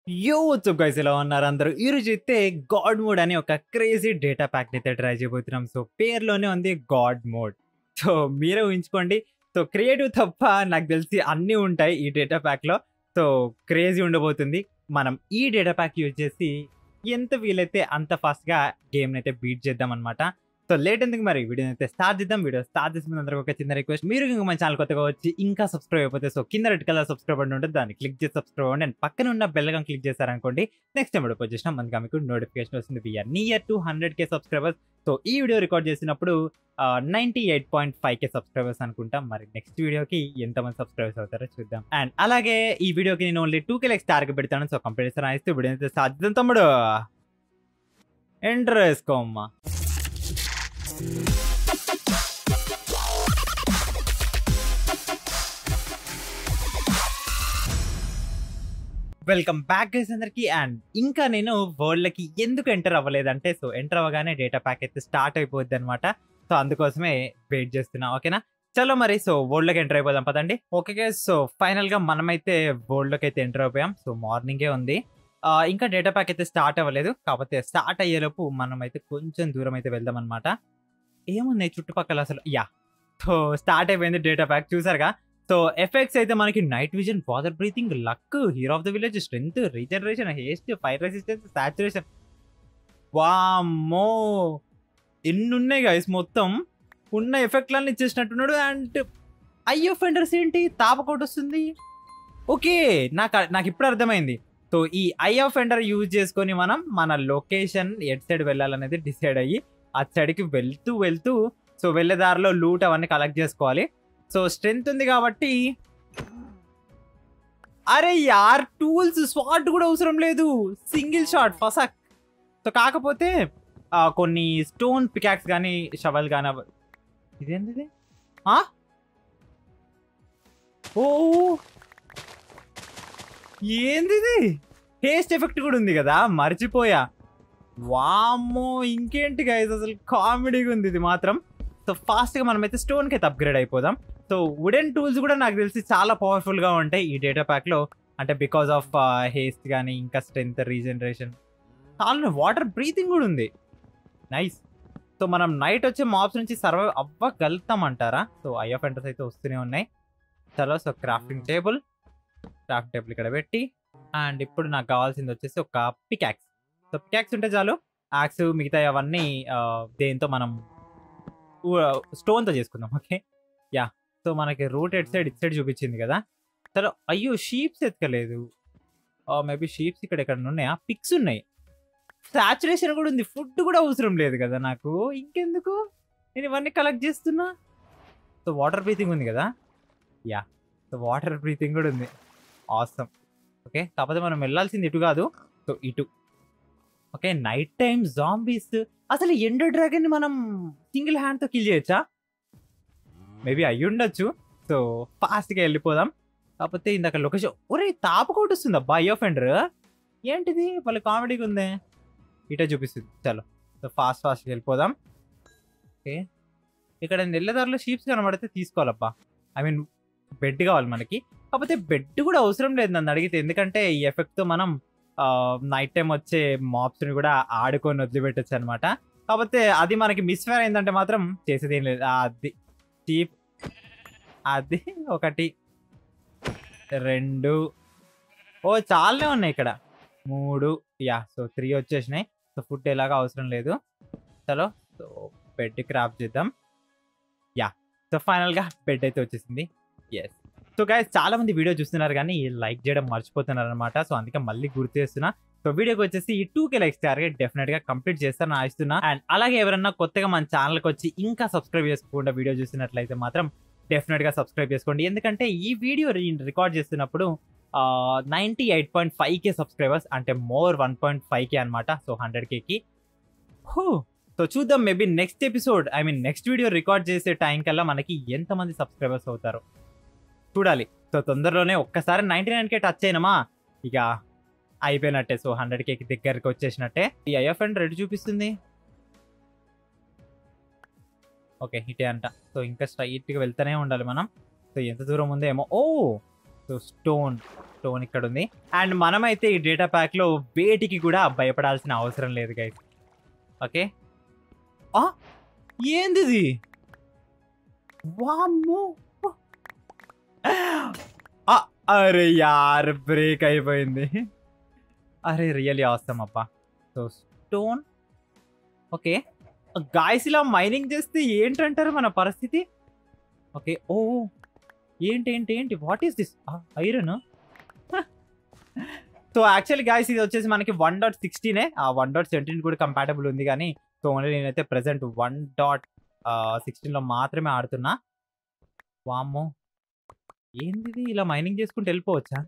యో WhatsApp guys ఎలా ఉన్నారు అందరూ ఈ రోజు అయితే గాడ్ మోడ్ అనే ఒక క్రేజీ డేటా ప్యాక్ అయితే ట్రై చేయబోతున్నాం సో పేరులోనే ఉంది గాడ్ మోడ్ సో మీరే ఊహించుకోండి సో క్రియేటివ్ తప్ప నాకు తెలిసి అన్నీ ఉంటాయి ఈ డేటా ప్యాక్లో సో క్రేజీ ఉండబోతుంది మనం ఈ డేటా ప్యాక్ యూజ్ చేసి ఎంత వీలైతే అంత ఫాస్ట్గా గేమ్ అయితే బీట్ చేద్దాం అనమాట సో లేట్ ఎందుకు మరి వీడియో అయితే స్టార్ట్ చేద్దాం వీడియో స్టార్ట్ చేసిన ముందు అందరికీ ఒక చిన్న రిక్వెస్ట్ మీరు ఇంకా మన ఛానల్ కొత్తగా వచ్చి ఇంకా సబ్స్క్రైబ్ అయిపోతే సో కింద రెడ్ కలర్ సబ్స్క్రైబ్ బటన్ ఉంటుంది దాన్ని క్లిక్ చేసి సబ్స్క్రైబ్ అవ్వండి అండ్ పక్కన ఉన్న బెల్ గన్ క్లిక్ చేశారనుకోండి నెక్స్ట్ టైం వీడియో వచ్చేసిన మనకి మీకు నోటిఫికేషన్ వస్తుంది we're near to hundred K subscribers so ఈ వీడియో రికార్డ్ చేసినప్పుడు ninety eight point five K subscribers అనుకుంటాం మరి నెక్స్ట్ వీడియోకి ఎంతమంది సబ్స్క్రైబర్స్ అవుతారో చూద్దాం అండ్ అలాగే ఈ వీడియోకి నేను only two K likes target పెడతాను సో కంప్లీట్ రాయిస్తే వీడియో అయితే సాధ్యతం తమ్ముడు ఎంటర్ వేసుకో అమ్మా వెల్కమ్ బ్యాక్ గైస్ అందరికి అండ్ ఇంకా నేను వరల్డ్లకి ఎందుకు ఎంటర్ అవ్వలేదంటే సో ఎంటర్ అవ్వగానే డేటా ప్యాక్ అయితే స్టార్ట్ అయిపోద్ది అనమాట సో అందుకోసమే వెయిట్ చేస్తున్నా ఓకేనా చలో మరి సో వరల్డ్లోకి ఎంటర్ అయిపోదాం పదండి ఓకే గైస్ సో ఫైనల్గా మనమైతే వరల్డ్లోకి అయితే ఎంటర్ అయిపోయాం సో మార్నింగే ఉంది ఆ, ఇంకా డేటా ప్యాక్ అయితే స్టార్ట్ అవ్వలేదు కాకపోతే స్టార్ట్ అయ్యేలోపు మనం అయితే కొంచెం దూరం అయితే వెళ్దాం అనమాట ఏమున్నాయి చుట్టుపక్కల అసలు యా సో స్టార్ట్ అయిపోయింది డేటా ప్యాక్ చూసారుగా సో ఎఫెక్ట్స్ అయితే మనకి night vision water breathing luck hero of the village strength regeneration haste fire resistance saturation వామ్మో ఎన్ని ఉన్నాయి గైస్ మొత్తం ఉన్న ఎఫెక్ట్లన్నీ ఇచ్చేసినట్టున్నాడు అండ్ ఐ ఫెండర్స్ ఏంటి తాపకోట వస్తుంది ఓకే నాకు నాకు ఇప్పుడు అర్థమైంది సో ఈ ఐ ఆఫ్ ఎండర్ యూజ్ చేసుకొని మనం మన లొకేషన్ ఎట్ సైడ్ వెళ్ళాలనేది డిసైడ్ అయ్యి ఆ సైడ్కి వెళ్తూ వెళ్తూ సో వెళ్ళే దారిలో లూట్ అవన్నీ కలెక్ట్ చేసుకోవాలి సో స్ట్రెంత్ ఉంది కాబట్టి అరే యార్ టూల్స్ స్వాట్ కూడా అవసరం లేదు సింగిల్ షాట్ ఫసక్ సో కాకపోతే ఆ, కొన్ని స్టోన్ పికాక్స్ కానీ షవల్ కానీ అవ- ఇదేంటిది ఆ? ఓ ఏందిది టేస్ట్ ఎఫెక్ట్ కూడా ఉంది కదా మర్చిపోయా వామ్మో ఇంకేంటి గైస్ అసలు కామెడీగా ఉంది ఇది మాత్రం సో ఫాస్ట్గా మనమైతే స్టోన్కి అయితే అప్గ్రేడ్ అయిపోదాం సో వుడెన్ టూల్స్ కూడా నాకు తెలిసి చాలా పవర్ఫుల్గా ఉంటాయి ఈ డేటా ప్యాక్లో అంటే బికాస్ ఆఫ్ హేస్ట్ కానీ ఇంకా స్ట్రెంత్ రీజనరేషన్ చాలా వాటర్ బ్రీతింగ్ కూడా ఉంది నైస్ సో మనం నైట్ వచ్చే మాబ్స్ నుంచి సర్వైవ్ అవ్వగలుగుతామంటారా సో ఐఎఫ్ ఎంటర్స్ అయితే వస్తూనే ఉన్నాయి చలో so crafting table craft table ఇక్కడ పెట్టి అండ్ ఇప్పుడు నాకు కావాల్సింది వచ్చేసి ఒక పికాక్స్ సో పికాక్స్ ఉంటే చాలు యాక్స్ మిగతా అవన్నీ ఆ, దేంతో మనం స్టోన్తో చేసుకుందాం ఓకే యా సో మనకి రూట్ ఎట్ సైడ్ ఇట్ సైడ్ చూపించింది కదా సరే అయ్యో షీప్స్ ఎత్తుకలేదు మేబీ షీప్స్ ఇక్కడ ఎక్కడ ఉన్నాయా పిక్స్ ఉన్నాయి సాచురేషన్ కూడా ఉంది ఫుడ్ కూడా అవసరం లేదు కదా నాకు ఇంకెందుకు నేను ఇవన్నీ కలెక్ట్ చేస్తున్నా సో వాటర్ బ్రీతింగ్ ఉంది కదా యా సో వాటర్ బ్రీతింగ్ కూడా ఉంది ఆసమ్ ఓకే కాకపోతే మనం వెళ్ళాల్సింది ఇటు కాదు సో ఇటు ఓకే నైట్ టైం జాంబీస్ అసలు ఎండర్ డ్రాగన్ మనం సింగిల్ హ్యాండ్తో కిల్ చేయొచ్చా మేబీ అయ్యి ఉండొచ్చు సో ఫాస్ట్గా వెళ్ళిపోదాం కాకపోతే ఇందాక లొకేషన్ ఒరే తాపకోట వస్తుంది అబ్బా అయ్యో ఫెండర్ ఏంటిది వాళ్ళ కామెడీగా ఉంది ఇటే చూపిస్తుంది చలో సో ఫాస్ట్ ఫాస్ట్గా వెళ్ళిపోదాం ఓకే ఇక్కడ నెల్లదారిలో షీప్స్ కనబడితే తీసుకోవాలబ్బా ఐ మీన్ బెడ్ కావాలి మనకి కాకపోతే బెడ్ కూడా అవసరం లేదు నన్ను అడిగితే ఎందుకంటే ఈ ఎఫెక్ట్తో మనం నైట్ టైం వచ్చే మాప్స్ని కూడా ఆడుకొని వదిలిపెట్టచ్చు అనమాట కాకపోతే అది మనకి మిస్ఫేర్ అయిందంటే మాత్రం చేసేది ఏం లేదు ఆ, అది చీప్ అది ఒకటి రెండు ఓ చాలానే ఉన్నాయి ఇక్కడ మూడు యా సో త్రీ వచ్చేసినాయి సో ఫుడ్ ఎలాగా అవసరం లేదు చలో సో బెడ్ క్రాఫ్ట్ చేద్దాం యా సో ఫైనల్గా బెడ్ అయితే వచ్చేసింది ఎస్ సో గైస్ చాలా మంది వీడియో చూస్తున్నారు కానీ లైక్ చేయడం మర్చిపోతున్నారు అనమాట సో అందుకే మళ్ళీ గుర్తు చేస్తున్నా సో వీడియోకి వచ్చేసి ఈ two K likes target definite గా కంప్లీట్ చేస్తాను ఆశిస్తున్నా అండ్ అలాగే ఎవరన్నా కొత్తగా మన ఛానల్కి వచ్చి ఇంకా సబ్స్క్రైబ్ చేసుకోకుండా వీడియో చూసినట్లయితే మాత్రం డెఫినెట్ గా సబ్స్క్రైబ్ చేసుకోండి ఎందుకంటే ఈ వీడియో రికార్డ్ చేస్తున్నప్పుడు ninety eight point five K subscribers అంటే more one point five K అనమాట సో హండ్రెడ్ కేకి సో చూద్దాం maybe next episode I mean next video record చేసే టైం కల్లా మనకి ఎంతమంది సబ్స్క్రైబర్స్ అవుతారు చూడాలి సో తొందరలోనే ఒక్కసారి నైంటీ నైన్ కే టచ్ అయినమా ఇక అయిపోయినట్టే సో హండ్రెడ్ కేకి దగ్గరికి వచ్చేసినట్టే ఈ ఐఎఫ్ అండ్ రెడ్ చూపిస్తుంది ఓకే ఇటే అంట సో ఇంకా స్ట్రైట్గా వెళ్తూనే ఉండాలి మనం సో ఎంత దూరం ఉందో ఏమో ఓ సో స్టోన్ స్టోన్ ఇక్కడ ఉంది అండ్ మనమైతే ఈ డేటా ప్యాక్లో వేటికి కూడా భయపడాల్సిన అవసరం లేదు గైస్ ఓకే ఆ, ఏంది ఇది వామ్మో ఆ, అరే యార్ బ్రేక్ అయిపోయింది అరే రియల్లీ అవసరం అబ్బా సో స్టోన్ ఓకే గాయస్ ఇలా మైనింగ్ చేస్తే ఏంటంటారు మన పరిస్థితి ఓకే ఓ ఏంటి ఏంటి ఏంటి what is this iron so actually guys ఇది వచ్చేసి మనకి వన్ డాట్ సిక్స్టీనే ఆ వన్ డాట్ సెవెంటీన్ కూడా కంపాటబుల్ ఉంది కానీ సో ఓన్లీ నేనైతే ప్రెసెంట్ వన్ డాట్ సిక్స్టీన్లో మాత్రమే ఆడుతున్నా వామ్మో ఏంది ఇది? ఇలా మైనింగ్ చేసుకుంటూ వెళ్ళిపోవచ్చా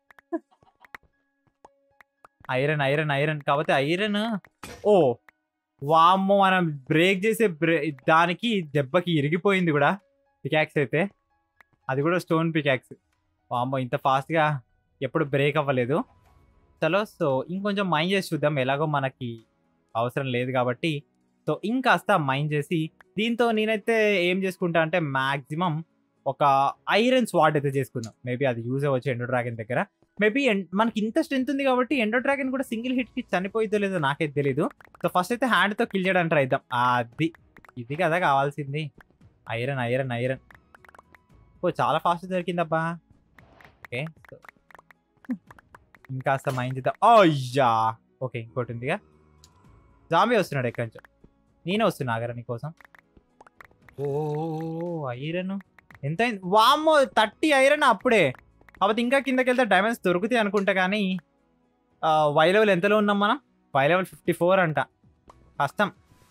ఐరన్ ఐరన్ ఐరన్ కాకపోతే ఐరన్ ఓ వామ్మో మనం బ్రేక్ చేసే బ్రే దానికి దెబ్బకి ఇరిగిపోయింది కూడా పికాక్స్ అయితే అది కూడా స్టోన్ పికాక్స్ వామ్మో ఇంత ఫాస్ట్గా ఎప్పుడు బ్రేక్ అవ్వలేదు చలో సో ఇంకొంచెం మైండ్ చేసి చూద్దాం ఎలాగో మనకి అవసరం లేదు కాబట్టి సో ఇంకాస్త మైండ్ చేసి దీంతో నేనైతే ఏం చేసుకుంటా అంటే మ్యాక్సిమం ఒక ఐరన్ స్వాట్ అయితే చేసుకుందాం మేబీ అది యూజ్ అవ్వచ్చు ఎండో డ్రాగన్ దగ్గర మేబీ మనకి ఇంత స్ట్రెంత్ ఉంది కాబట్టి ఎండో డ్రాగన్ కూడా సింగిల్ హిట్ కి చనిపోయిద్దో లేదో నాకైతే తెలీదు సో ఫస్ట్ అయితే హ్యాండ్ తో కిల్ చేయడానికి ట్రై చేద్దాం అది ఇది కదా కావాల్సింది ఐరన్ ఐరన్ ఐరన్ ఓ చాలా ఫాస్ట్ దొరికిందబ్బా ఓకే సో ఇంకాస్త మైండ్ చేద్దాం అయ్యా ఓకే ఇంకోటి ఉందిగా జాంబీ వస్తున్నాడు ఎక్కడి నుంచో నేనే వస్తున్నా ఆగరా నీకోసం ఓ ఐరన్ ఎంత అయింది వామ్మో థర్టీ ఐరన్ అప్పుడే కాకపోతే ఇంకా కిందకి వెళ్తే డైమండ్స్ దొరుకుతాయి అనుకుంటా కానీ వై లెవెల్ ఎంతలో ఉన్నాం మనం వై లెవెల్ ఫిఫ్టీ ఫోర్ అంట కష్టం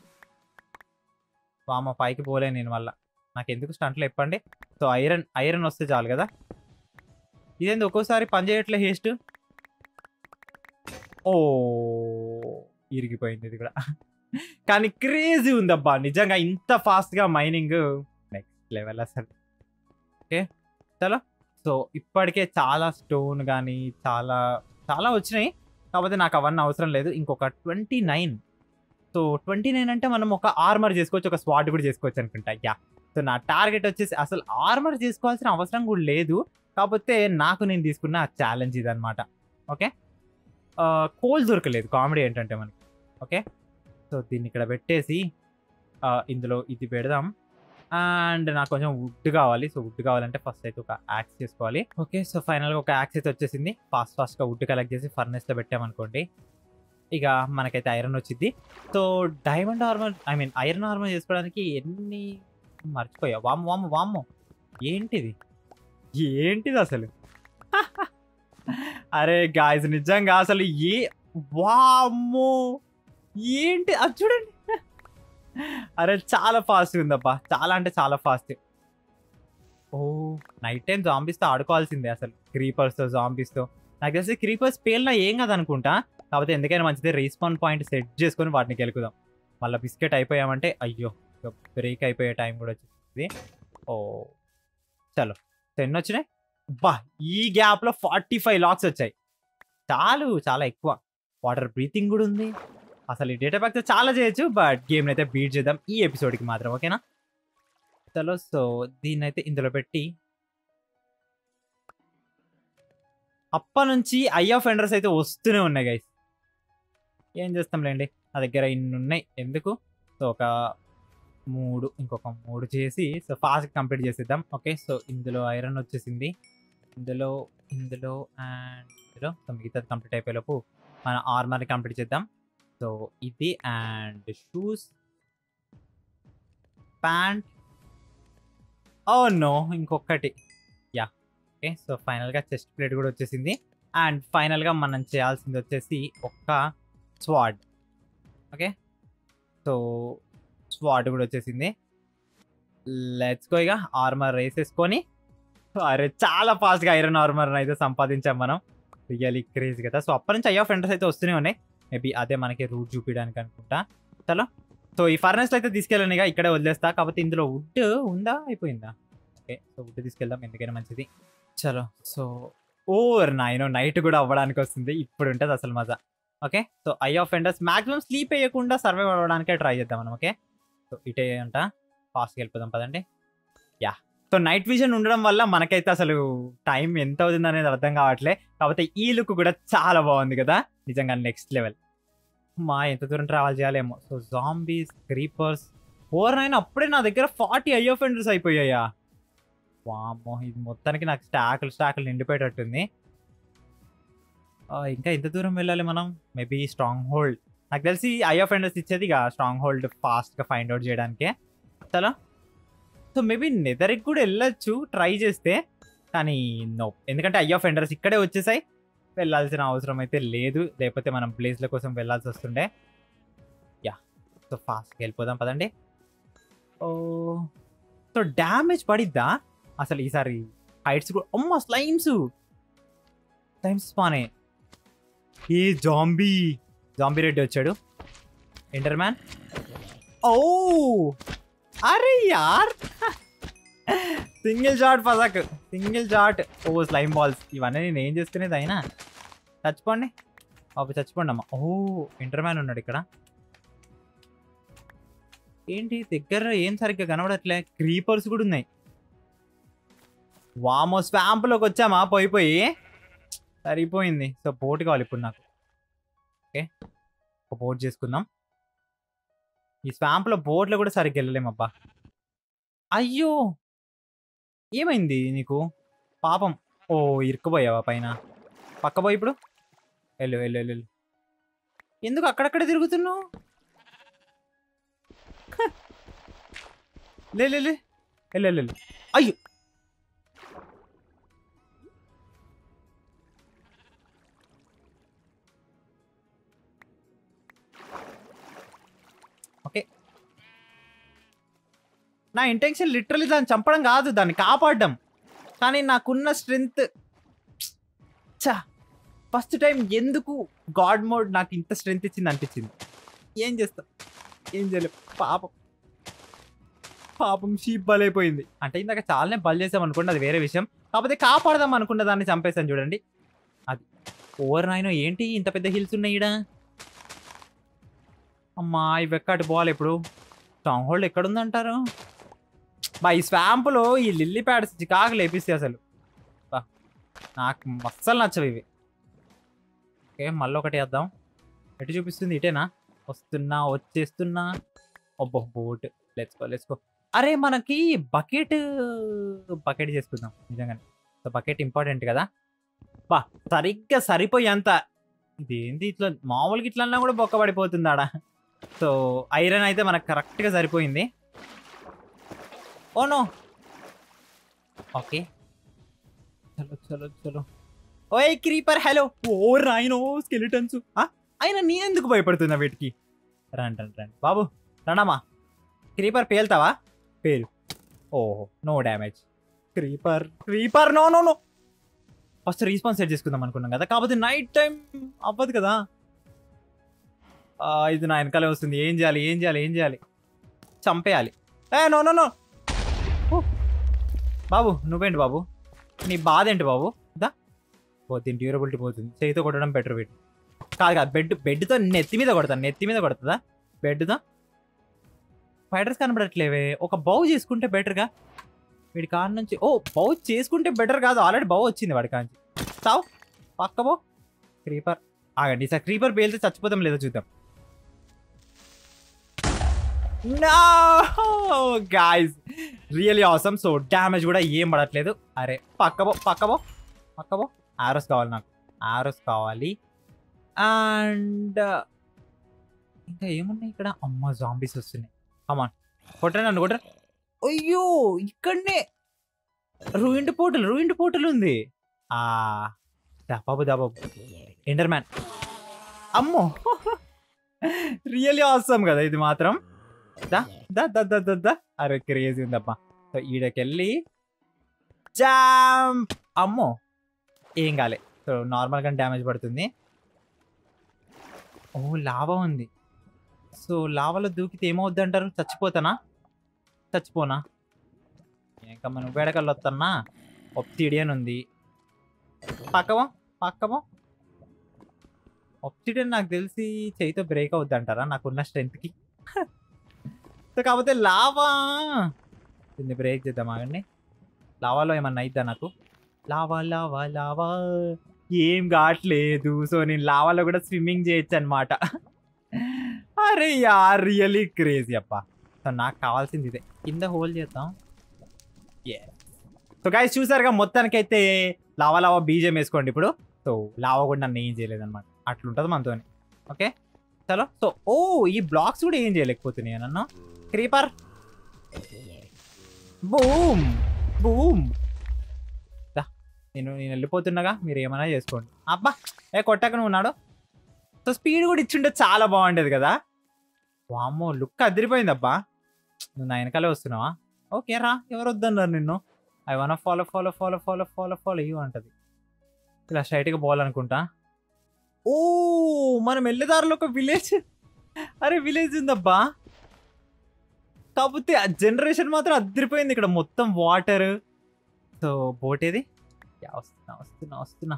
వామ పైకి పోలే నేను వల్ల నాకు ఎందుకు స్టంట్లు చెప్పండి సో ఐరన్ ఐరన్ వస్తే చాలు కదా ఇదేంది ఒక్కోసారి పని చేయట్లే హేస్ట్ ఓ ఇరిగిపోయింది ఇది కూడా కానీ క్రేజీ ఉందబ్బా నిజంగా ఇంత ఫాస్ట్గా మైనింగ్ నెక్స్ట్ లెవెల్ అసలు ఓకే చలో సో ఇప్పటికే చాలా స్టోన్ కానీ చాలా చాలా వచ్చినాయి కాకపోతే నాకు అవన్నీ అవసరం లేదు ఇంకొక twenty nine so twenty nine అంటే మనం ఒక ఆర్మర్ చేసుకోవచ్చు ఒక స్వాట్ కూడా చేసుకోవచ్చు అనుకుంటా యా సో నా టార్గెట్ వచ్చేసి అసలు ఆర్మర్ చేసుకోవాల్సిన అవసరం కూడా లేదు కాకపోతే నాకు నేను తీసుకున్న ఛాలెంజ్ ఇదనమాట ఓకే కోల్ దొరకలేదు కామెడీ ఏంటంటే మనకి ఓకే సో దీన్ని ఇక్కడ పెట్టేసి ఆ, ఇందులో ఇది పెడదాం అండ్ నాకు కొంచెం వుడ్ కావాలి సో వుడ్ కావాలంటే ఫస్ట్ అయితే ఒక యాక్స్ చేసుకోవాలి ఓకే సో ఫైనల్గా ఒక యాక్స్ అయితే వచ్చేసింది ఫాస్ట్ ఫాస్ట్గా వుడ్ కలెక్ట్ చేసి ఫర్నెస్లో పెట్టామనుకోండి ఇక మనకైతే ఐరన్ వచ్చింది so diamond armour I mean iron armour చేసుకోవడానికి ఎన్ని మర్చిపోయా వామ్ వామ్ వామ్మో ఏంటిది ఏంటిది అసలు అరే గాయస్ నిజంగా అసలు ఏ వామ్మో ఏంటి అది చూడండి అరే చాలా ఫాస్ట్ ఉందబ్బా చాలా అంటే చాలా ఫాస్ట్ ఓ నైట్ టైం జాంబీస్తో ఆడుకోవాల్సిందే అసలు క్రీపర్స్తో జాంబీస్తో నాకు తెలిసి క్రీపర్స్ పేలినా ఏం కాదు అనుకుంటా కాకపోతే ఎందుకైనా మంచిది రీస్పాన్ పాయింట్ సెట్ చేసుకొని వాటిని గెలుకుదాం మళ్ళీ బిస్కెట్ అయిపోయామంటే అయ్యో బ్రేక్ అయిపోయే టైం కూడా వచ్చేసింది ఓ చలో ఎన్ని వచ్చినాయి బా ఈ గ్యాప్లో ఫార్టీ ఫైవ్ లాక్స్ వచ్చాయి చాలు చాలా ఎక్కువ వాటర్ బ్రీతింగ్ కూడా ఉంది అసలు ఈ డేటా ప్యాక్తో చాలా చేయొచ్చు బట్ గేమ్ అయితే బీట్ చేద్దాం ఈ ఎపిసోడ్కి మాత్రం ఓకేనా చలో సో దీన్ని అయితే ఇందులో పెట్టి అప్ప నుంచి ఐ ఆఫ్ ఎండర్స్ అయితే వస్తూనే ఉన్నాయి గైస్ ఏం చేస్తాంలేండి నా దగ్గర ఇన్ని ఉన్నాయి ఎందుకు సో ఒక మూడు ఇంకొక మూడు చేసి సో ఫాస్ట్ కంప్లీట్ చేసేద్దాం ఓకే సో ఇందులో ఐరన్ వచ్చేసింది ఇందులో ఇందులో అండ్ ఇందులో సో మిగతాది కంప్లీట్ అయిపోయేలోపు మన ఆర్మర్ని కంప్లీట్ చేద్దాం సో ఇది అండ్ షూస్ ప్యాంట్ ఓ నో ఇంకొకటి యా ఓకే సో ఫైనల్గా చెస్ట్ ప్లేట్ కూడా వచ్చేసింది అండ్ ఫైనల్గా మనం చేయాల్సింది వచ్చేసి ఒక్క స్వాడ్ ఓకే సో స్వాడ్ కూడా వచ్చేసింది లెట్స్ గో ఇక ఆర్మర్ వేసేసుకొని అరే చాలా ఫాస్ట్గా ఐరన్ ఆర్మర్ అయితే సంపాదించాం మనం రియలీ క్రేజ్ కదా సో అప్పటి నుంచి అయ్యో ఫ్రెండ్స్ అయితే వస్తూనే ఉన్నాయి మేబీ అదే మనకి రూట్ చూపించడానికి అనుకుంటా చలో సో ఈ ఫర్నెస్ అయితే తీసుకెళ్ళాను ఇక ఇక్కడే వదిలేస్తా కాకపోతే ఇందులో వుడ్ ఉందా అయిపోయిందా ఓకే సో వుడ్ తీసుకెళ్దాం ఎందుకైనా మంచిది చలో సో ఓ నాయనో నైట్ కూడా అవ్వడానికి వస్తుంది ఇప్పుడు ఉంటుంది అసలు మజా okay so eye of enders maximum sleep వేయకుండా సర్వైవ్ అవ్వడానికే ట్రై చేద్దాం మనం ఓకే సో ఇటే అంట ఫాస్ట్గా వెళ్ళిపోదాం పదండి యా సో నైట్ విజన్ ఉండడం వల్ల మనకైతే అసలు టైం ఎంత అవుతుంది అనేది అర్థం కావట్లే కాకపోతే ఈ లుక్ కూడా చాలా బాగుంది కదా నిజంగా నెక్స్ట్ లెవెల్ మా ఎంత దూరం ట్రావెల్ చేయాలేమో so zombies creepers four nine అప్పుడే నా దగ్గర ఫార్టీ ఐ ఫెండర్స్ అయిపోయాయా వామ్మో ఇది మొత్తానికి నాకు స్టాకులు స్టాకులు నిండిపోయేటట్టుంది ఆ, ఇంకా ఎంత దూరం వెళ్ళాలి మనం మేబీ స్ట్రాంగ్ హోల్డ్ నాకు తెలిసి ఐ ఆఫ్ ఎండర్స్ ఇచ్చేది ఇక స్ట్రాంగ్ హోల్డ్ ఫాస్ట్గా ఫైండ్ అవుట్ చేయడానికే చాలా సో మేబీ నెదరికి కూడా వెళ్ళొచ్చు ట్రై చేస్తే కానీ నో ఎందుకంటే ఐ ఆఫ్ ఎండర్స్ ఇక్కడే వచ్చేసాయి వెళ్ళాల్సిన అవసరం అయితే లేదు లేకపోతే మనం ప్లేస్ల కోసం వెళ్ళాల్సి వస్తుండే యా సో ఫాస్ట్గా వెళ్ళిపోదాం పదండి ఓ సో డ్యామేజ్ పడిద్దా అసలు ఈసారి హైట్స్ కూడా అమ్మ స్లైమ్స్ స్లైమ్స్ స్పానే ఏ జాంబీ జాంబీ రెడ్డి వచ్చాడు ఎంటర్ మ్యాన్ ఓ అరే యార్ సింగిల్ షాట్ పదక్ సింగిల్ షాట్ ఓ స్లైమ్ బాల్స్ ఇవన్నీ నేను ఏం చేసుకునేది అయినా చచ్చిపోండి బాబు చచ్చిపోండి అమ్మ ఓ ఇంటర్ మ్యాన్ ఉన్నాడు ఇక్కడ ఏంటి దగ్గర ఏం సరిగ్గా కనబడట్లే క్రీపర్స్ కూడా ఉన్నాయి వామో స్వాంప్లోకి వచ్చామా పోయి పోయి సరిపోయింది సో బోట్ కావాలి ఇప్పుడు నాకు ఓకే ఒక బోట్ చేసుకుందాం ఈ స్వాంప్లో బోట్లో కూడా సరిగ్గా వెళ్ళలేమబ్బా అయ్యో ఏమైంది నీకు పాపం ఓ ఇరుక్కుపోయావా పైన పక్క పోయి ఇప్పుడు వెళ్ళు వెళ్ళు వెళ్ళు వెళ్ళు. ఎందుకు అక్కడక్కడ తిరుగుతున్నావు హ. లే లే లే వెళ్ళు వెళ్ళు వెళ్ళు. అయ్యో ఓకే నా ఇంటెన్షన్ లిటరలీ దాన్ని చంపడం కాదు దాన్ని కాపాడడం కానీ నాకున్న స్ట్రెంగ్త్ చా ఫస్ట్ టైం ఎందుకు గాడ్ మోడ్ నాకు ఇంత స్ట్రెంగ్త్ ఇచ్చింది అనిపించింది ఏం చేస్తాం ఏం చేయలేం పాపం పాపం షీప్ బలైపోయింది అంటే ఇందాక చాలానే బల్ చేసాం అనుకోండి అది వేరే విషయం కాకపోతే కాపాడదాం అనుకున్న దాన్ని చంపేశాను చూడండి అది ఓవర్ నాయన ఏంటి ఇంత పెద్ద హిల్స్ ఉన్నాయి ఈడ అమ్మా ఇవి ఎక్కటి పోవాలి ఇప్పుడు స్ట్రాంగ్ హోల్డ్ ఎక్కడుందంటారు బా ఈ స్వాంపులో ఈ లిల్లీ ప్యాడ్స్ చికాకు లేపిస్తాయి అసలు బా నాకు అస్సలు నచ్చవు ఇవి ఓకే మళ్ళీ ఒకటి వేద్దాం ఎటు చూపిస్తుంది ఇటేనా వస్తున్నా వచ్చేస్తున్నా ఒబ్బో బోట్ లెచ్చుకో లెచ్చుకో అరే మనకి బకెట్ బకెట్ చేసుకుందాం నిజంగానే సో బకెట్ ఇంపార్టెంట్ కదా బా సరిగ్గా సరిపోయేంత ఇదేంటి ఇట్లా మామూలుగా ఇట్లా అన్నా కూడా బొక్క పడిపోతుంది ఆడ సో ఐరన్ అయితే మనకు కరెక్ట్గా సరిపోయింది ఓ నో ఓకే చలో చలో చలో ఓయ్ క్రీపర్ హలో ఓ రాయినో స్కెలిటన్స్ అయినా నేనెందుకు భయపడుతున్నా వీటికి రండి రండి రండి బాబు రండమ్మా క్రీపర్ పేల్తావా పేరు ఓహో no damage creeper creeper no no no first respawn set చేసుకుందాం అనుకున్నాం కదా కాకపోతే నైట్ టైం అవ్వదు కదా ఆ, ఇది నా వెనకాలే వస్తుంది ఏం చేయాలి ఏం చేయాలి ఏం చేయాలి చంపేయాలి ఏ నో నో నో ఓ. బాబు నువ్వేంటి బాబు నీ బాధ ఏంటి బాబు దా పోతుంది డ్యూరబిలిటీ పోతుంది చేయితో కొట్టడం బెటర్ వీటి కాదు కాదు బెడ్ బెడ్తో నెత్తి మీద కొడతాను నెత్తి మీద కొడుతుందా బెడ్తో ఫైటర్స్ కనబడట్లేవే ఒక బౌ చేసుకుంటే బెటర్గా వీడి కార్ నుంచి ఓ బౌ చేసుకుంటే బెటర్ కాదు ఆల్రెడీ బౌ వచ్చింది వాడి కాంచి సావు పక్క బో క్రీపర్ ఆగండి సార్ క్రీపర్ పేలితే చచ్చిపోతాం లేదో చూద్దాం నో గాయస్ రియలీ అవసరం సో డ్యామేజ్ కూడా ఏం పడట్లేదు అరే పక్కబో పక్కబో పక్కబో ఆరోస్ కావాలి నాకు ఆరోస్ కావాలి అండ్ ఇంకా ఏమున్నాయి ఇక్కడ అమ్మ జాంబీస్ వస్తున్నాయి అమ్మాన్ కొట్టండి నన్ను కొట్టండి అయ్యో ఇక్కడనే రూయిండ్ పోర్టల్ రూయిండ్ పోర్టల్ ఉంది ఆ దాబాబు దాబాబు ఎండర్ మ్యాన్ అమ్మో రియల్లీ అవసరం కదా ఇది మాత్రం దా దా దా దా దా దా అరే క్రేజీ ఉందబ్బా సో ఈడకెళ్ళి జామ్ అమ్మో ఏం కాలే సో నార్మల్గా డ్యామేజ్ పడుతుంది ఓ లావా ఉంది సో లావాలో దూకితే ఏమవుద్ది అంటారు చచ్చిపోతానా చచ్చిపోనా ఇంకా మనం వేడకల్లో వస్తానా ఒప్సిడియన్ ఉంది పక్కవో పక్కవో ఒప్సిడియన్ నాకు తెలిసి చేయితో బ్రేక్ అవుద్ది అంటారా నాకున్న స్ట్రెంత్కి సో కాకపోతే లావా దీన్ని బ్రేక్ చేద్దాం ఆగండి లావాలో ఏమన్నా అయిద్దా నాకు లావా లావా లావా ఏం కావట్లేదు సో నేను లావాలో కూడా స్విమ్మింగ్ చేయొచ్చు అనమాట అరే యార్ రియలీ క్రేజీ అప్ప సో నాకు కావాల్సింది ఇదే కింద హోల్ చేద్దాం సో గైస్ చూసారుగా మొత్తానికైతే లావా లావా బీజం వేసుకోండి ఇప్పుడు సో లావా కూడా నన్ను ఏం చేయలేదు అనమాట అట్లుంటుంది మనతోని ఓకే చలో సో ఓ ఈ బ్లాక్స్ కూడా ఏం చేయలేకపోతున్నాయి నన్ను క్రీపర్ బూమ్ బూమ్ దా, నేను నేను వెళ్ళిపోతున్నాగా మీరు ఏమైనా చేసుకోండి అబ్బా ఏ కొట్టక నువ్వు ఉన్నాడు సో స్పీడ్ కూడా ఇచ్చుంటే చాలా బాగుండేది కదా వామ్మో లుక్ అదిరిపోయింది అబ్బా నువ్వు నా వెనకాలే వస్తున్నావా ఓకే రా ఎవరు వద్దన్నారు నిన్ను I one follow follow follow follow follow follow ఇవి అంటది ఇలా స్ట్రైట్గా పోవాలనుకుంటా ఓ మనం వెళ్ళేదారిలో ఒక విలేజ్ అరే విలేజ్ ఉందబ్బా కాకపోతే ఆ జనరేషన్ మాత్రం అద్దరిపోయింది ఇక్కడ మొత్తం వాటర్ సో బోట్ ఏది యా, వస్తున్నా వస్తున్నా వస్తున్నా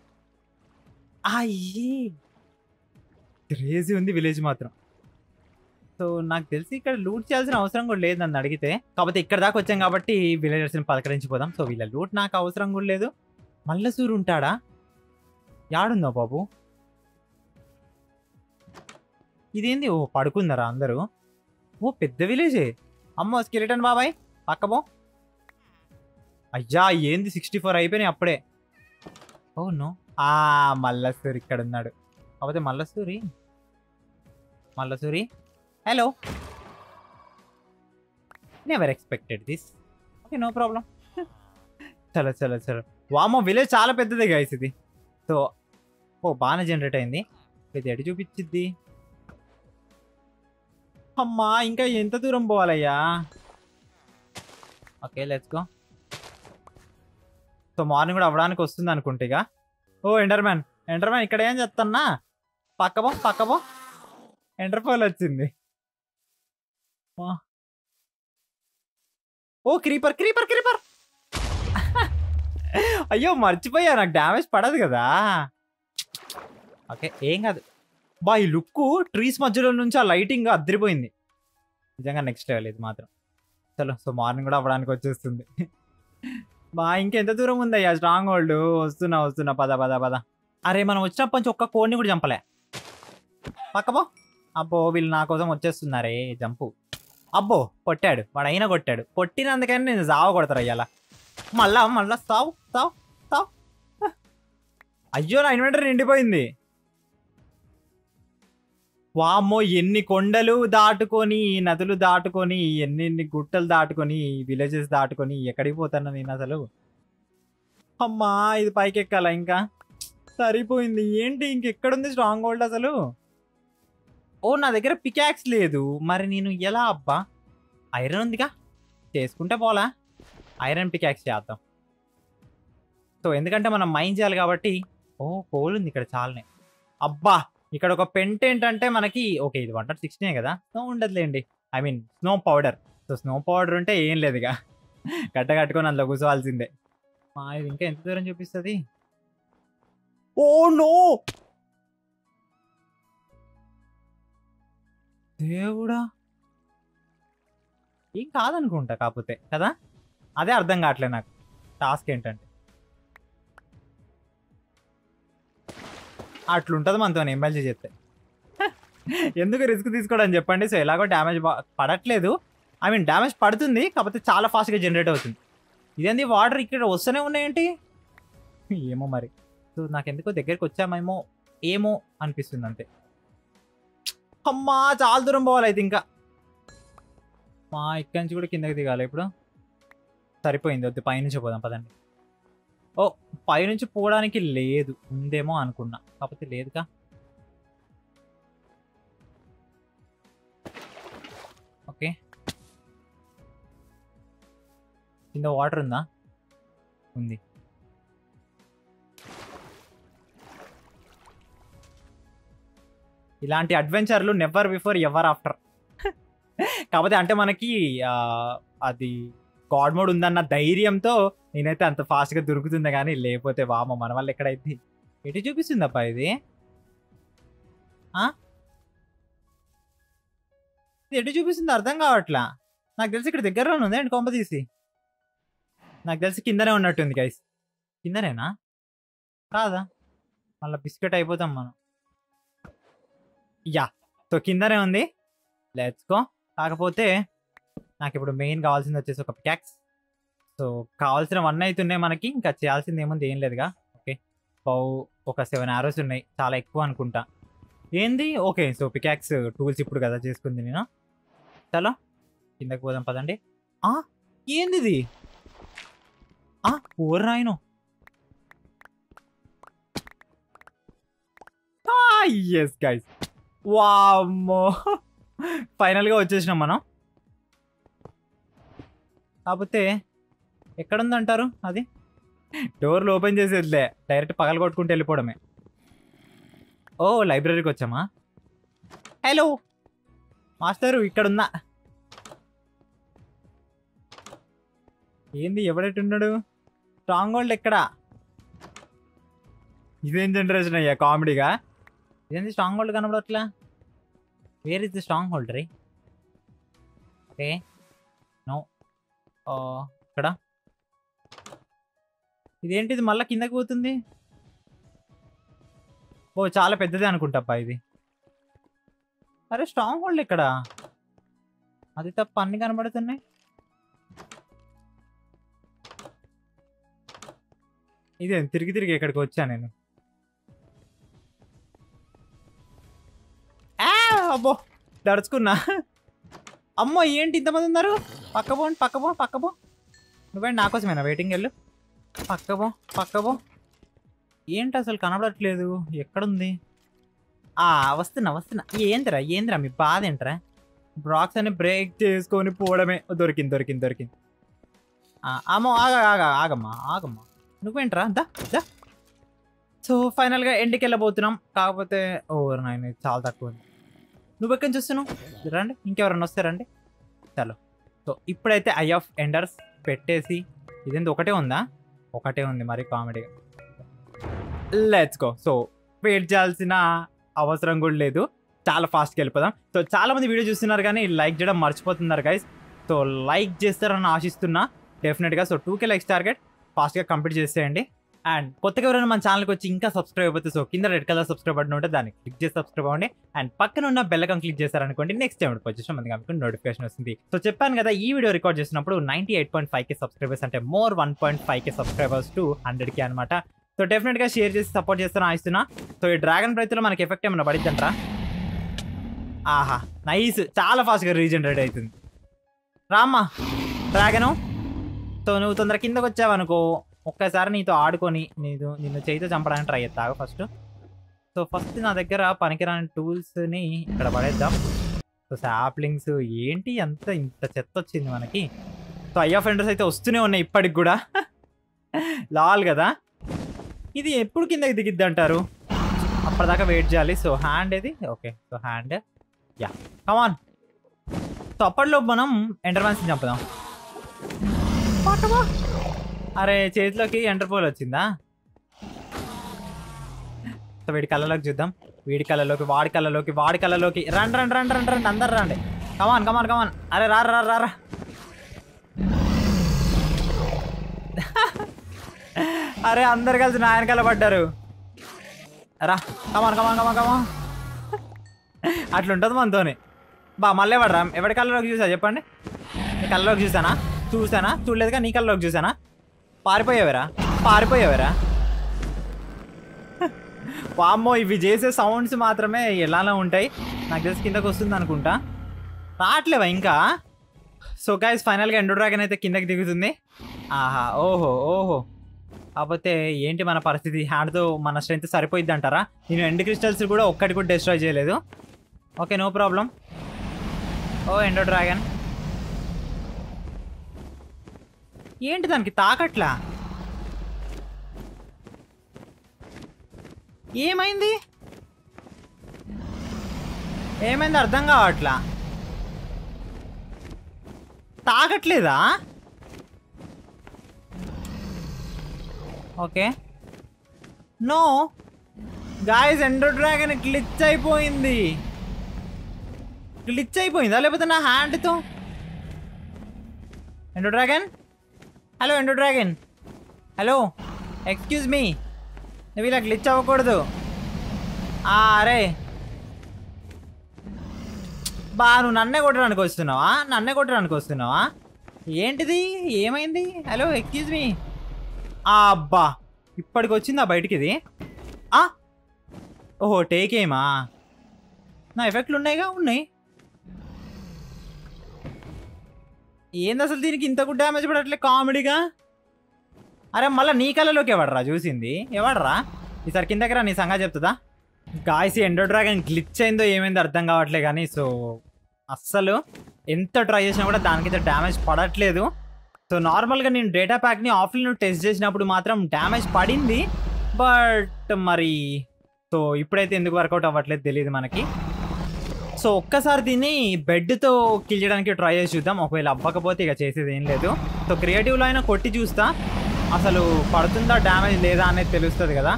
అయ్యే క్రేజీ ఉంది విలేజ్ మాత్రం సో నాకు తెలిసి ఇక్కడ లూట్ చేయాల్సిన అవసరం కూడా లేదు నన్ను అడిగితే కాకపోతే ఇక్కడ దాకా వచ్చాం కాబట్టి విలేజర్స్ని పలకరించిపోదాం సో వీళ్ళ లూట్ నాకు అవసరం కూడా లేదు మల్లసూరు ఉంటాడా యాడుందా బాబు ఇదేంది ఓ పడుకుందరా అందరూ ఓ పెద్ద విలేజే అమ్మో స్కెలిటన్ బాబాయ్ పక్కబో అయ్యా ఏంది సిక్స్టీ ఫోర్ అయిపోయినాయి అప్పుడే ఓ నో ఆ మల్లసూరి ఇక్కడ ఉన్నాడు కాకపోతే మల్లసూరి మల్లసూరి hello never expected this okay no problem చలో చలో చలో వామో విలేజ్ చాలా పెద్దది గైస్ ఇది సో ఓ బాగానే జనరేట్ అయింది ఇది ఎటు చూపించిద్ది అమ్మా ఇంకా ఎంత దూరం పోవాలయ్యా okay let's go so morning కూడా అవ్వడానికి వస్తుంది అనుకుంటే ఇక ఓ ఎండర్మ్యాన్ ఎండర్మ్యాన్ ఇక్కడ ఏం చెప్తాన్నా పక్కబో పక్కబో ఎంటర్పోల్ వచ్చింది వా. ఓ క్రీపర్ క్రీపర్ క్రీపర్ అయ్యో మర్చిపోయా నాకు డ్యామేజ్ పడదు కదా ఓకే ఏం కాదు బా ఈ లుక్ ట్రీస్ మధ్యలో నుంచి ఆ లైటింగ్ అద్దరిపోయింది నిజంగా నెక్స్ట్ లెవెల్ ఇది మాత్రం చలో సో మార్నింగ్ కూడా అవ్వడానికి వచ్చేస్తుంది బా ఇంకెంత దూరం ఉందయ్యా స్ట్రాంగ్ హోల్డ్ వస్తున్నా వస్తున్నా పద పద పద అరే మనం వచ్చినప్పటి నుంచి ఒక్క కోడిని కూడా చంపలే పక్కబో అబ్బో వీళ్ళు నా కోసం వచ్చేస్తున్నారే జంపు అబ్బో కొట్టాడు వాడు అయినా కొట్టాడు కొట్టినందుకని నేను జావ కొడతారు అయ్యాల మళ్ళా మళ్ళా సావు సావు సావు అయ్యో నా ఇన్వెంటరీ నిండిపోయింది వామ్మో ఎన్ని కొండలు దాటుకొని నదులు దాటుకొని ఎన్ని ఎన్ని గుట్టలు దాటుకొని విలేజెస్ దాటుకొని ఎక్కడికి పోతాను నేను అసలు అమ్మా ఇది పైకి ఎక్కాలా ఇంకా సరిపోయింది ఏంటి ఇంకెక్కడుంది స్ట్రాంగ్ హోల్డ్ అసలు ఓ నా దగ్గర పికాక్స్ లేదు మరి నేను ఎలా అబ్బా ఐరన్ ఉందిగా చేసుకుంటే పోలా ఐరన్ పికాక్స్ చేద్దాం సో ఎందుకంటే మనం మైన్ చేయాలి కాబట్టి ఓ కోల్ ఉంది ఇక్కడ చాలానే అబ్బా ఇక్కడ ఒక పెంట్ ఏంటంటే మనకి ఓకే ఇది వన్ నాట్ సిక్స్టీనే కదా స్నో ఉండదులేండి I mean snow powder so snow powder ఉంటే ఏం లేదు ఇక గట్ట కట్టుకొని అందులో కూర్చోవాల్సిందే మా ఇది ఇంకా ఎంత దూరం చూపిస్తుంది ఓ నో దేవుడా ఏం కాదనుకుంటా కాకపోతే కదా అదే అర్థం కావట్లే నాకు టాస్క్ ఏంటంటే అట్లుంటుంది మనతో ఎంఎల్జీ చేస్తే ఎందుకు రిస్క్ తీసుకోవడం చెప్పండి సో ఎలాగో డ్యామేజ్ పడట్లేదు ఐ మీన్ డ్యామేజ్ పడుతుంది కాకపోతే చాలా ఫాస్ట్గా జనరేట్ అవుతుంది ఇదేంది వాటర్ ఇక్కడ వస్తూనే ఉన్నాయేంటి ఏమో మరి సో నాకు ఎందుకో దగ్గరికి వచ్చామేమో ఏమో అనిపిస్తుంది అంతే అమ్మా చాలా దూరం పోవాలి అయితే ఇంకా మా ఇక్కడి నుంచి కూడా కిందకి దిగాలి ఇప్పుడు సరిపోయింది వద్దు పైనుంచి పోదాం పదండి ఓ పైనుంచి పోవడానికి లేదు ఉందేమో అనుకున్నా కాకపోతే లేదుగా ఓకే కింద వాటర్ ఉందా ఉంది ఇలాంటి అడ్వెంచర్లు నెవర్ బిఫోర్ ఎవర్ ఆఫ్టర్ కాకపోతే అంటే మనకి ఆ, అది గాడ్ మోడ్ ఉందన్న ధైర్యంతో నేనైతే అంత ఫాస్ట్గా దొరుకుతుంది కానీ లేకపోతే వామ మన వల్ల ఎక్కడైతే ఎటు చూపిస్తుందప్పా ఇది ఆ? ఇది ఎటు చూపిస్తుంది అర్థం కావట్లా నాకు తెలిసి ఇక్కడ దగ్గరలోనే ఉంది అండి కొంప తీసి నాకు తెలిసి కిందనే ఉన్నట్టుంది గైస్ కిందనేనా కాదా మళ్ళీ బిస్కెట్ అయిపోతాం మనం యా సో కిందనే ఉంది లెట్స్ గో కాకపోతే నాకు ఇప్పుడు మెయిన్ కావాల్సింది వచ్చేసి ఒక పికాక్స్ సో కావాల్సిన వన్ అవుతున్నాయి మనకి ఇంకా చేయాల్సింది ఏముంది ఏం లేదుగా ఓకే పౌ ఒక సెవెన్ ఆరోస్ ఉన్నాయి చాలా ఎక్కువ అనుకుంటా ఏంది ఓకే సో పికాక్స్ టూల్స్ ఇప్పుడు కదా చేసుకుంది నేను చలో కిందకి పోదాం పదండి ఆ ఏంది ఇది ఆ ఓర్ రాయను ఎస్ గైస్ వామ్మో ఫైనల్గా వచ్చేసినాం మనం కాకపోతే ఎక్కడుందంటారు అది డోర్లు ఓపెన్ చేసేదిలే డైరెక్ట్ పగల కొట్టుకుంటూ వెళ్ళిపోవడమే ఓ లైబ్రరీకి వచ్చామా హలో మాస్టరు ఇక్కడున్నా ఏంది ఎవడెట్టున్నాడు స్ట్రాంగ్ హోల్డ్ ఎక్కడా ఇదేం జనరేషన్ అయ్యా కామెడీగా ఇదేంది స్ట్రాంగ్ హోల్డ్ కనబడట్లా where is the strong hold రే ఓకే నో ఇక్కడ ఇదేంటిది మళ్ళీ కిందకి పోతుంది ఓ చాలా పెద్దదే అనుకుంటాప్పా ఇది అరే స్ట్రాంగ్ హోల్డ్ ఇక్కడ అది తప్ప అన్ని కనబడుతున్నాయి ఇదే తిరిగి తిరిగి ఇక్కడికి వచ్చా నేను ఆ, అబ్బో దడుచుకున్నా అమ్మో ఏంటి ఇంతమంది ఉన్నారు పక్క పో పక్క పో పక్క పో నువ్వేంటి నా కోసమేనా వెయిటింగ్ వెళ్ళు పక్క పో పక్క పో ఏంటి అసలు కనబడట్లేదు ఎక్కడుంది ఆ వస్తున్నా వస్తున్నా ఏందిరా ఏందిరా మీ బాధ ఏంట్రా బ్రాక్స్ అని బ్రేక్ చేసుకొని పోవడమే దొరికింది దొరికింది దొరికింది ఆ, అమ్మో ఆగ ఆగ ఆగమ్మా ఆగమ్మా నువ్వేంట్రా దా దా సో ఫైనల్గా ఎండ్కి వెళ్ళబోతున్నాం కాకపోతే ఓ నాయన ఇది చాలా తక్కువ ఉంది నువ్వు ఎక్కడి నుంచి వస్తున్నావు రండి ఇంకెవరన్నా వస్తే రండి చలో సో ఇప్పుడైతే ఐ ఆఫ్ ఎండర్స్ పెట్టేసి ఇదేంటి ఒకటే ఉందా ఒకటే ఉంది మరి కామెడీగా లెట్స్ గో సో వెయిట్ చేయాల్సిన అవసరం కూడా లేదు చాలా ఫాస్ట్గా వెళ్ళిపోదాం సో చాలా మంది వీడియో చూస్తున్నారు కానీ లైక్ చేయడం మర్చిపోతున్నారు గైస్ సో లైక్ చేస్తారని ఆశిస్తున్నా డెఫినెట్గా so two K likes target ఫాస్ట్గా కంప్లీట్ చేసేయండి అండ్ కొత్తగా ఎవరైనా మన ఛానల్కి వచ్చి ఇంకా సబ్స్క్రైబ్ అయిపోతే సో కింద రెడ్ కలర్ సబ్స్క్రైబ్ బటన్ ఉంటే దాన్ని క్లిక్ చేసి సబ్స్క్రైబ్ అవ్వండి అండ్ పక్కన ఉన్న బెల్ ఐకాన్ క్లిక్ చేశారనుకోండి నెక్స్ట్ టైం వచ్చేసిన మనకి మీకు నోటిఫికేషన్ వస్తుంది సో చెప్పాను కదా ఈ వీడియో రికార్డ్ చేసినప్పుడు ninety eight point five K subscribers అంటే more one point five K subscribers to hundred K అనమాట సో డెఫినెట్గా షేర్ చేసి సపోర్ట్ చేస్తాను ఆయిస్తున్నా సో ఈ డ్రాగన్ ప్రైత్లో మనకి ఎఫెక్ట్ ఏమైనా పడిద్దంట్రా ఆహా నైస్ చాలా ఫాస్ట్గా రీజనరేట్ అవుతుంది రామ్మా డ్రాగను సో నువ్వు తొందర కిందకు వచ్చావనుకో ఒక్కసారి నీతో ఆడుకొని నీతో నిన్ను చేయితో చంపడానికి ట్రై చేస్తావు ఫస్ట్ సో ఫస్ట్ నా దగ్గర పనికిరాని టూల్స్ని ఇక్కడ పడేద్దాం సో సాప్లింగ్స్ ఏంటి అంత ఇంత చెత్త వచ్చింది మనకి సో ఐ ఆఫ్ ఎండర్స్ అయితే వస్తూనే ఉన్నాయి ఇప్పటికి కూడా లాల్ కదా ఇది ఎప్పుడు కిందకి దిగిద్ది అంటారు అప్పటిదాకా వెయిట్ చేయాలి సో హ్యాండ్ ఇది okay so hand yeah come on so అప్పట్లో మనం ఎంటర్మాన్స్ని చంపుదాం పట్టమా అరే చేతిలోకి ఎంటర్పోల్ వచ్చిందా సో వీడి కళ్ళలోకి చూద్దాం వీడి కళ్ళలోకి వాడి కళ్ళలోకి వాడి కళ్ళలోకి రండి రండి రండి రండి రండి అందరు రండి కమాన్ కమాన్ కమాన్ అరే రా రా రా రా అరే అందరు కలిసి నా వెనకాల పడ్డారు రా కమాన్ కమాన్ కమాన్ కమాన్ అట్లుంటుంది మనతోని బా మళ్ళీ పడరా ఎవరి కళ్ళలోకి చూసా చెప్పండి నీ కళ్ళలోకి చూసానా చూసానా చూడలేదుగా నీ కళ్ళలోకి చూసానా పారిపోయావరా పారిపోయావరా వామ్మో ఇవి చేసే సౌండ్స్ మాత్రమే ఎలానో ఉంటాయి నాకు తెలిసి కిందకు వస్తుంది అనుకుంటా రావట్లేవా ఇంకా సో గైస్ ఫైనల్గా ఎండో డ్రాగన్ అయితే కిందకి దిగుతుంది ఆహా ఓహో ఓహో కాకపోతే ఏంటి మన పరిస్థితి హ్యాండ్తో మన స్ట్రెంత్ సరిపోయిద్ది అంటారా నేను ఎండ్ క్రిస్టల్స్ కూడా ఒక్కటి కూడా డిస్ట్రాయ్ చేయలేదు okay no problem oh ender dragon ఏంటి దానికి తాకట్లా ఏమైంది ఏమైంది అర్థం కావట్లా తాగట్లేదా okay no guys ender dragon glitch అయిపోయింది గ్లిచ్ అయిపోయిందా లేకపోతే నా హ్యాండ్తో ender dragon hello ender dragon hello excuse me నువ్వు ఇలా గ్లిచ్ అవ్వకూడదు ఆ, అరే బా నువ్వు నన్నే కొట్టడానికి వస్తున్నావా నన్నే కొట్టడానికి వస్తున్నావా ఏంటిది ఏమైంది హలో ఎక్స్క్యూజ్ మీ అబ్బా ఇప్పటికి వచ్చిందా బయటికి ఇది ఆ? ఓహో టేక్ ఏమా నా ఎఫెక్ట్లు ఉన్నాయిగా ఉన్నాయి ఏంది అసలు దీనికి ఇంత కూడా డ్యామేజ్ పడట్లే కామెడీగా అరే మళ్ళీ నీ కళ్ళలోకి ఎవడరా చూసింది ఎవడరా ఈసారి కిందకి రా నీ సంగతి చెప్తుందా గాయసి ఎండో డ్రాగన్ గ్లిచ్ అయిందో ఏమైందో అర్థం కావట్లే కానీ సో అస్సలు ఎంత ట్రై చేసినా కూడా దానికైతే డ్యామేజ్ పడట్లేదు సో నార్మల్గా నేను డేటా ప్యాక్ని ఆఫ్లైన్ టెస్ట్ చేసినప్పుడు మాత్రం డ్యామేజ్ పడింది బట్ మరి సో ఇప్పుడైతే ఎందుకు వర్కౌట్ అవ్వట్లేదు తెలియదు మనకి సో ఒక్కసారి దీన్ని బెడ్తో కిల్ చేయడానికి ట్రై చేసి చూద్దాం ఒకవేళ అవ్వకపోతే ఇక చేసేది ఏం లేదు సో క్రియేటివ్లో అయినా కొట్టి చూస్తా అసలు పడుతుందా డ్యామేజ్ లేదా అనేది తెలుస్తుంది కదా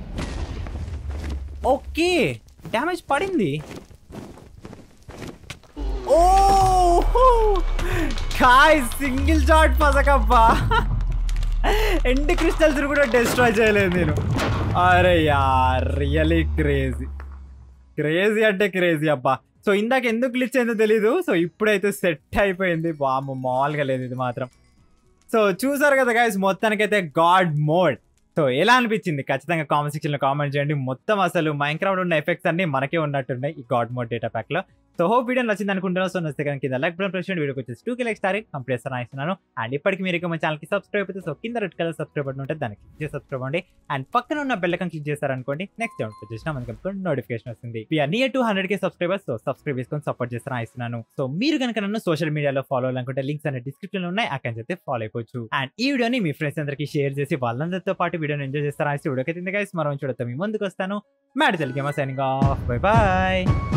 ఓకే డ్యామేజ్ పడింది ఓ కాయ్ సింగిల్ షాట్ పసకబ్బా ఎండ్ క్రిస్టల్స్ కూడా డిస్ట్రాయ్ చేయలేదు నేను అరే యార్ రియలీ క్రేజీ క్రేజీ అంటే క్రేజీ అబ్బా సో ఇందాక ఎందుకు గ్లిచ్ అయిందో తెలీదు సో ఇప్పుడైతే సెట్ అయిపోయింది బామ్మ మామూలుగా లేదు ఇది మాత్రం సో చూసారు కదా గైస్ మొత్తానికైతే గాడ్ మోడ్ సో ఎలా అనిపించింది ఖచ్చితంగా కామెంట్ సెక్షన్ లో కామెంట్ చేయండి మొత్తం అసలు మైంక్రాఫ్ట్ ఉన్న ఎఫెక్ట్స్ అన్ని మనకే ఉన్నట్టున్నాయి ఈ గాడ్ మోడ్ డేటా ప్యాక్ లో సో హోప్ వీడియో నచ్చింది అనుకుంటున్నా సో నచ్చితే కనుక కింద లైక్ బటన్ ప్రెస్ చేయండి వీడియోకి వచ్చేసి టూ కి లైక్ స్టార్ కంప్లీట్ చేస్తాను ఇస్తున్నాను అండ్ ఇప్పటికి మీరు ఇక మా ఛానల్ కి సబ్స్క్రైబ్ అయితే సో కింద రెడ్ కలర్ సబ్స్క్రైబ్ బటన్ ఉంటుంది దానికి క్లిక్ చేసి సబ్స్క్రైబ్ అవ్వండి అండ్ పక్కన ఉన్న బెల్ ఐకాన్ క్లిక్ చేస్తారనుకోండి నెక్స్ట్ డౌన్ వచ్చేసిన మనకి నోటిఫికేషన్ వస్తుంది we're near two hundred K subscribers so subscribe చేసుకొని సపోర్ట్ చేస్తాను ఇస్తున్నాను సో మీరు కనుక నన్ను సోషల్ మీడియాలో ఫాలో అవ్వాలనుకుంటే లింక్స్ అనే డిస్క్రిప్షన్ లో ఉన్నాయి అక్కడ అయితే ఫాలో అయిపోవచ్చు అండ్ ఈ వీడియోని మీ ఫ్రెండ్స్ అందరికీ షేర్ చేసి వాళ్ళందరితో పాటు వీడియోని ఎంజాయ్ చేస్తారా వీడియోకి అయితే గైస్ మరో చూడతాం మీ ముందుకు వస్తాను mad Telugu signing off bye bye